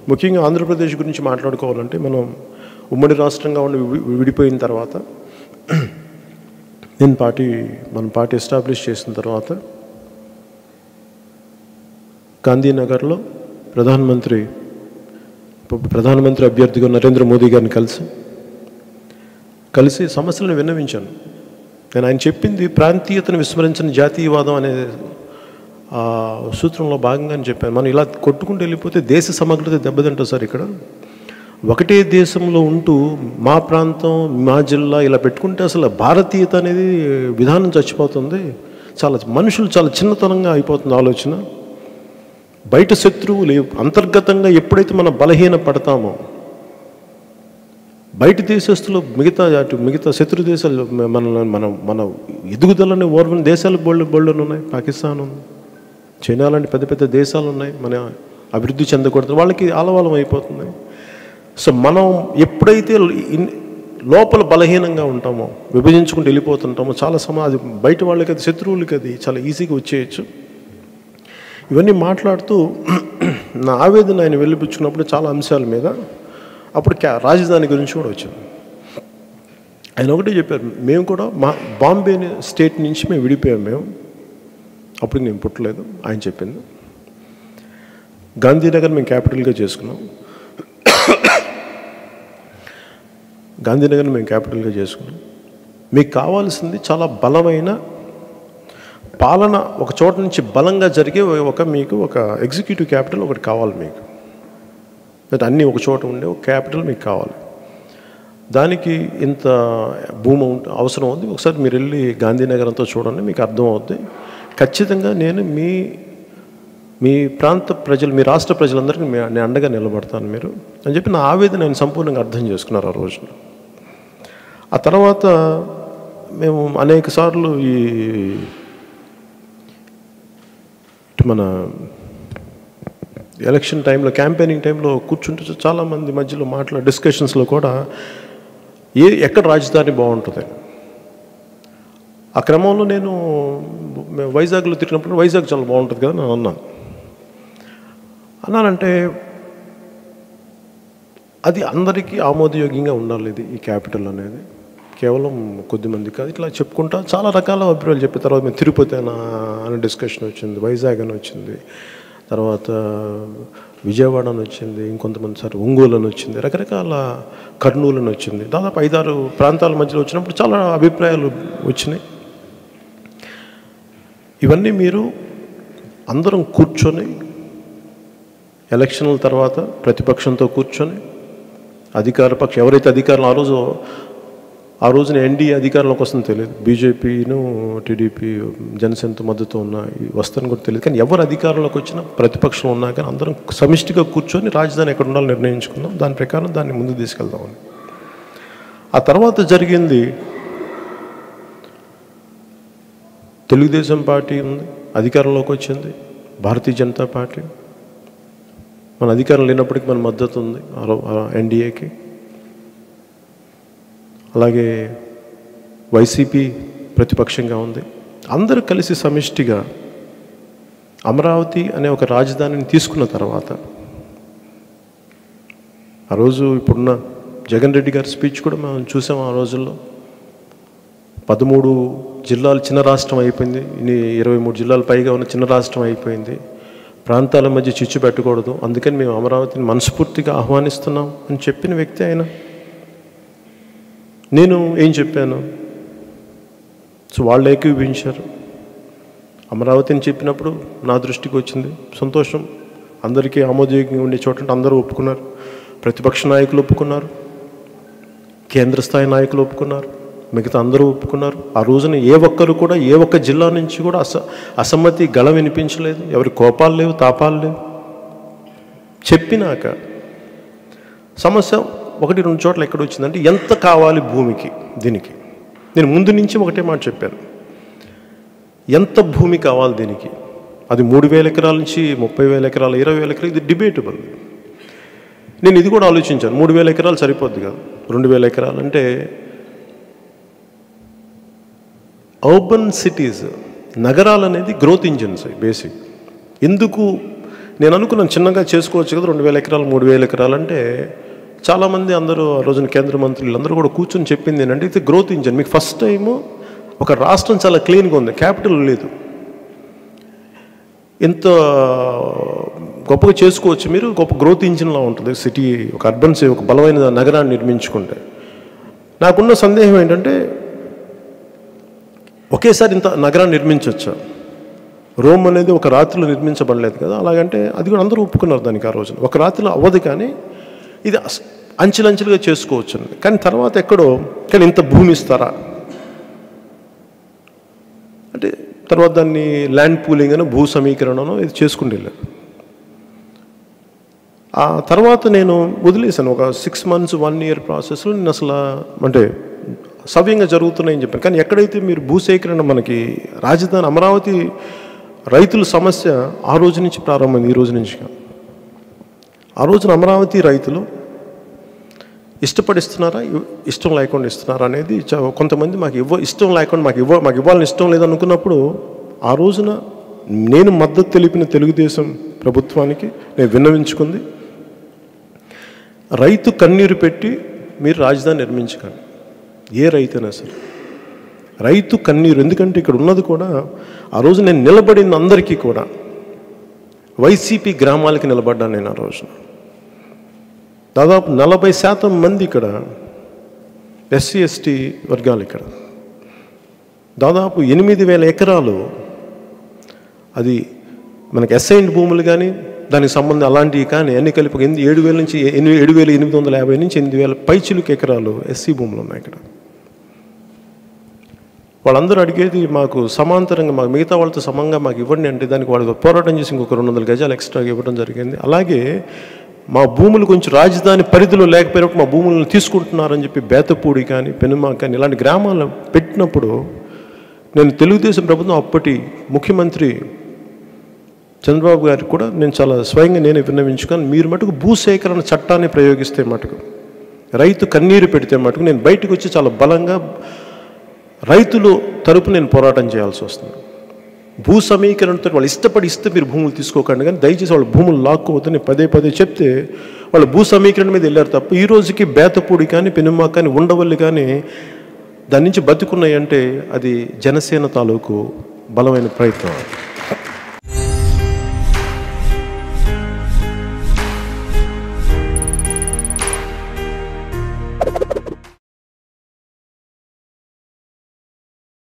ముఖ్యంగా ఆంధ్రప్రదేశ్ గురించి మాట్లాడుకోవాలంటే మనం ఉమ్మడి రాష్ట్రంగా ఉండి వి- విడిపోయిన తర్వాత నేను పార్టీ మన పార్టీ ఎస్టాబ్లిష్ చేసిన తర్వాత గాంధీనగర్లో ప్రధానమంత్రి ప- ప్రధానమంత్రి అభ్యర్థిగా నరేంద్ర మోదీ గారిని కలిసి కలిసి సమస్యలను విన్నవించాను నేను ఆయన చెప్పింది ప్రాంతీయతను విస్మరించిన జాతీయవాదం అనే ఆ సూత్రంలో భాగంగానే చెప్పాను మనం ఇలా కొట్టుకుంటూ వెళ్ళిపోతే దేశ సమగ్రత దెబ్బతింటుంది సార్ ఇక్కడ ఒకటే దేశంలో ఉంటూ మా ప్రాంతం మా జిల్లా ఇలా పెట్టుకుంటే అసలు భారతీయత అనేది విధానం చచ్చిపోతుంది చాలా మనుషులు చాలా చిన్నతనంగా అయిపోతుంది ఆలోచన బయట శత్రువులు అంతర్గతంగా ఎప్పుడైతే మనం బలహీన పడతామో బయట దేశస్తులు మిగతా అటు మిగతా శత్రు దేశాలు మన మన మన ఎదుగుదలని ఓర్వని దేశాలు బోళ్ళు బోళ్ళు ఉన్నాయి పాకిస్తాన్ ఉంది చైనా లాంటి పెద్ద పెద్ద దేశాలు ఉన్నాయి మన అభివృద్ధి చెందకూడదు వాళ్ళకి ఆలవాలం అయిపోతుంది సో మనం ఎప్పుడైతే ఇన్- లోపల బలహీనంగా ఉంటామో విభజించుకుంటూ వెళ్ళిపోతుంటామో చాలా సమా అది బయట వాళ్ళకి అది శత్రువులకి అది చాలా ఈజీగా వచ్చేయచ్చు ఇవన్నీ మాట్లాడుతూ నా ఆవేదన ఆయన వెళ్ళిపుచ్చుకున్నప్పుడు చాలా అంశాల మీద అప్పుడు క్యా రాజధాని గురించి కూడా వచ్చింది ఆయన ఒకటే చెప్పారు మేము కూడా మా బాంబే స్టేట్ నుంచి మేము విడిపోయాం మేము అప్పుడు నేను పుట్టలేదు ఆయన చెప్పింది గాంధీనగర్ మేము క్యాపిటల్గా చేసుకున్నాం గాంధీనగర్ మేము క్యాపిటల్గా చేసుకున్నాం మీకు కావాల్సింది చాలా బలమైన పాలన ఒక చోట నుంచి బలంగా జరిగే ఒక మీకు ఒక ఎగ్జిక్యూటివ్ క్యాపిటల్ ఒకటి కావాలి మీకు అంటే అన్నీ ఒక చోట ఉండే ఒక క్యాపిటల్ మీకు కావాలి దానికి ఇంత భూమి ఉంట- అవసరం ఉంది ఒకసారి మీరు వెళ్ళి గాంధీనగర్ అంతా చూడండి మీకు అర్థం అవుద్ది ఖచ్చితంగా నేను మీ మీ ప్రాంత ప్రజలు మీ రాష్ట్ర ప్రజలందరికీ మే- నేను అండగా నిలబడతాను మీరు అని చెప్పి నా ఆవేదన ఆయన సంపూర్ణంగా అర్థం చేసుకున్నారు ఆ రోజున ఆ తర్వాత మేము అనేక సార్లు ఈ ఇటు మన ఎలక్షన్ టైంలో క్యాంపెయినింగ్ టైంలో కూర్చుంటే చాలామంది మధ్యలో మాట్లా డిస్కషన్స్లో కూడా ఏ ఎక్కడ రాజధాని బాగుంటుంది ఆ క్రమంలో నేను మేము వైజాగ్లో తిరిగినప్పుడు వైజాగ్ చాలా బాగుంటుంది కదా నేను అన్నాను అన్నానంటే అది అందరికీ ఆమోదయోగ్యంగా ఉండాలి ఇది ఈ క్యాపిటల్ అనేది కేవలం కొద్ది మంది కాదు ఇట్లా చెప్పుకుంటా చాలా రకాల అభిప్రాయాలు చెప్పిన తర్వాత మేము తిరుపతి అన అనే డిస్కషన్ వచ్చింది వైజాగ్ అని వచ్చింది తర్వాత విజయవాడ అని వచ్చింది ఇంకొంతమంది సార్ ఒంగోలు అని వచ్చింది రకరకాల కర్నూలు అని వచ్చింది దాదాపు ఐదారు ప్రాంతాల మధ్యలో వచ్చినప్పుడు చాలా అభిప్రాయాలు వచ్చినాయి ఇవన్నీ మీరు అందరం కూర్చొని ఎలక్షన్ల తర్వాత ప్రతిపక్షంతో కూర్చొని అధికార పక్షం ఎవరైతే అధికారులు ఆ రోజు ఆ రోజున ఎన్డీఏ అధికారంలోకి వస్తుందో తెలియదు బీజేపీను టీడీపీ జనసేనతో మద్దతు ఉన్న వస్తుందని కూడా తెలియదు కానీ ఎవరు అధికారంలోకి వచ్చినా ప్రతిపక్షంలో ఉన్నా కానీ అందరం సమిష్టిగా కూర్చొని రాజధాని ఎక్కడ ఉండాలో నిర్ణయించుకుందాం దాని ప్రకారం దాన్ని ముందుకు తీసుకెళ్దామని ఆ తర్వాత జరిగింది తెలుగుదేశం పార్టీ ఉంది అధికారంలోకి వచ్చింది భారతీయ జనతా పార్టీ మన అధికారం లేనప్పటికీ మన మద్దతు ఉంది ఎన్డీఏకి అలాగే వైసీపీ ప్రతిపక్షంగా ఉంది అందరూ కలిసి సమిష్టిగా అమరావతి అనే ఒక రాజధానిని తీసుకున్న తర్వాత ఆ రోజు ఇప్పుడున్న జగన్ రెడ్డి గారి స్పీచ్ కూడా మనం చూసాం ఆ రోజుల్లో పదమూడు జిల్లాలు చిన్న రాష్ట్రం అయిపోయింది ఇన్ని ఇరవై మూడు జిల్లాలు పైగా ఉన్న చిన్న రాష్ట్రం అయిపోయింది ప్రాంతాల మధ్య చిచ్చు పెట్టకూడదు అందుకని మేము అమరావతిని మనస్ఫూర్తిగా ఆహ్వానిస్తున్నాం అని చెప్పిన వ్యక్తి ఆయన నేను ఏం చెప్పాను సో వాళ్ళు ఏకీభవించారు అమరావతిని చెప్పినప్పుడు నా దృష్టికి వచ్చింది సంతోషం అందరికీ ఆమోదయోగ్యంగా ఉండే చోట అందరూ ఒప్పుకున్నారు ప్రతిపక్ష నాయకులు ఒప్పుకున్నారు కేంద్ర స్థాయి నాయకులు ఒప్పుకున్నారు మిగతా అందరూ ఒప్పుకున్నారు ఆ రోజున ఏ ఒక్కరు కూడా ఏ ఒక్క జిల్లా నుంచి కూడా అస అసమ్మతి గళ వినిపించలేదు ఎవరి కోపాలు లేవు తాపాలు లేవు చెప్పినాక సమస్య ఒకటి రెండు చోట్ల ఎక్కడ వచ్చిందంటే ఎంత కావాలి భూమికి దీనికి నేను ముందు నుంచి ఒకటే మాట చెప్పాను ఎంత భూమి కావాలి దీనికి అది మూడు వేల ఎకరాల నుంచి ముప్పై వేల ఎకరాలు ఇరవై వేల ఎకరాలు ఇది డిబేటబుల్ నేను ఇది కూడా ఆలోచించాను మూడు వేల ఎకరాలు సరిపోద్ది కదా రెండు వేల ఎకరాలు అంటే అర్బన్ సిటీస్ నగరాలు అనేది గ్రోత్ ఇంజిన్స్ బేసిక్ ఎందుకు నేను అనుకున్నాను చిన్నగా చేసుకోవచ్చు కదా రెండు వేల ఎకరాలు మూడు వేల ఎకరాలు అంటే చాలామంది అందరూ ఆ రోజున కేంద్ర మంత్రులు అందరూ కూడా కూర్చొని చెప్పింది ఏంటంటే ఇది గ్రోత్ ఇంజన్ మీకు ఫస్ట్ టైము ఒక రాష్ట్రం చాలా క్లీన్గా ఉంది క్యాపిటల్ లేదు ఎంత గొప్పగా చేసుకోవచ్చు మీరు గొప్ప గ్రోత్ ఇంజిన్లా ఉంటుంది సిటీ ఒక అర్బన్ సి- ఒక బలమైన నగరాన్ని నిర్మించుకుంటే నాకున్న సందేహం ఏంటంటే ఒకేసారి ఇంత నగరాన్ని నిర్మించవచ్చా రోమ్ అనేది ఒక రాత్రిలో నిర్మించబడలేదు కదా అలాగంటే అది కూడా అందరూ ఒప్పుకున్నారు దానికి ఆ రోజున ఒక రాత్రిలో అవ్వదు కానీ ఇది అస్- అంచెలంచెలుగా చేసుకోవచ్చు అని. కానీ తర్వాత ఎక్కడో కానీ ఇంత భూమి ఇస్తారా అంటే తర్వాత దాన్ని ల్యాండ్ పూలింగ్ అని భూ సమీకరణను ఇది చేసుకుంటూ వెళ్ళారు ఆ తర్వాత నేను వదిలేశాను ఒక సిక్స్ మంత్స్ వన్ ఇయర్ ప్రాసెస్లో నేను అసలు అంటే సవ్యంగా జరుగుతున్నాయని చెప్పాను కానీ ఎక్కడైతే మీరు భూసేకరణ మనకి రాజధాని అమరావతి రైతుల సమస్య ఆ రోజు నుంచి ప్రారంభమైంది ఈ రోజు నుంచి కాదు. ఆ రోజున అమరావతి రైతులు ఇష్టపడిస్తున్నారా ఇవ్- ఇష్టం లేకుండా ఇస్తున్నారా అనేది చ- కొంతమంది మాకు ఇవ్వ ఇష్టం లేకుండా మాకు ఇవ్వ మాకు ఇవ్వాలని ఇష్టం లేదనుకున్నప్పుడు ఆ రోజున నేను మద్దతు తెలిపిన తెలుగుదేశం ప్రభుత్వానికి నేను విన్నవించుకుంది రైతు కన్నీరు పెట్టి మీరు రాజధాని నిర్మించకండి ఏ రైతైనా సరే రైతు కన్నీరు ఎందుకంటే ఇక్కడ ఉన్నది కూడా ఆ రోజు నేను నిలబడిన అందరికీ కూడా వైసీపీ గ్రామాలకి నిలబడ్డాను నేను ఆ రోజున దాదాపు నలభై శాతం మంది ఇక్కడ ఎస్సీ ఎస్టీ వర్గాలు ఇక్కడ దాదాపు ఎనిమిది వేల ఎకరాలు అది మనకి అసైన్డ్ భూములు కానీ దానికి సంబంధం అలాంటివి కానీ అన్ని కలిపి ఒక ఎనిమిది ఏడు వేల నుంచి ఎనిమిది ఏడు వేల ఎనిమిది వందల యాభై నుంచి ఎనిమిది వేల పైచిలుకు ఎకరాలు ఎస్సీ భూములు ఉన్నాయి ఇక్కడ వాళ్ళందరూ అడిగేది మాకు సమాంతరంగా మాకు మిగతా వాళ్ళతో సమంగా మాకు ఇవ్వండి అంటే దానికి వాళ్ళు పోరాటం చేసి ఇంకొక రెండు వందల గజాలు ఎక్స్ట్రాగా ఇవ్వడం జరిగింది అలాగే మా భూములు కొంచెం రాజధాని పరిధిలో లేకపోయినప్పుడు మా భూములను తీసుకుంటున్నారని చెప్పి బేతపూడి కానీ పెనుమా కానీ ఇలాంటి గ్రామాలు పెట్టినప్పుడు నేను తెలుగుదేశం ప్రభుత్వం అప్పటి ముఖ్యమంత్రి చంద్రబాబు గారికి కూడా నేను చాలా స్వయంగా నేను విన్నవించుకొని మీరు మటుకు భూసేకరణ చట్టాన్ని ప్రయోగిస్తే మటుకు రైతు కన్నీరు పెడితే మటుకు నేను బయటకు వచ్చి చాలా బలంగా రైతులు తరపు నేను పోరాటం చేయాల్సి వస్తుంది భూ సమీకరణతో వాళ్ళు ఇష్టపడి ఇస్తే మీరు భూములు తీసుకోకండి కానీ దయచేసి వాళ్ళ భూములు లాక్కోవద్దని పదే పదే చెప్తే వాళ్ళు భూ సమీకరణ మీద వెళ్ళారు తప్ప ఈ రోజుకి బేతపూడి కానీ పెనుమా కానీ ఉండవల్లి కానీ దాని నుంచి బతుకున్నాయి అంటే అది జనసేన తాలూకు బలమైన ప్రయత్నం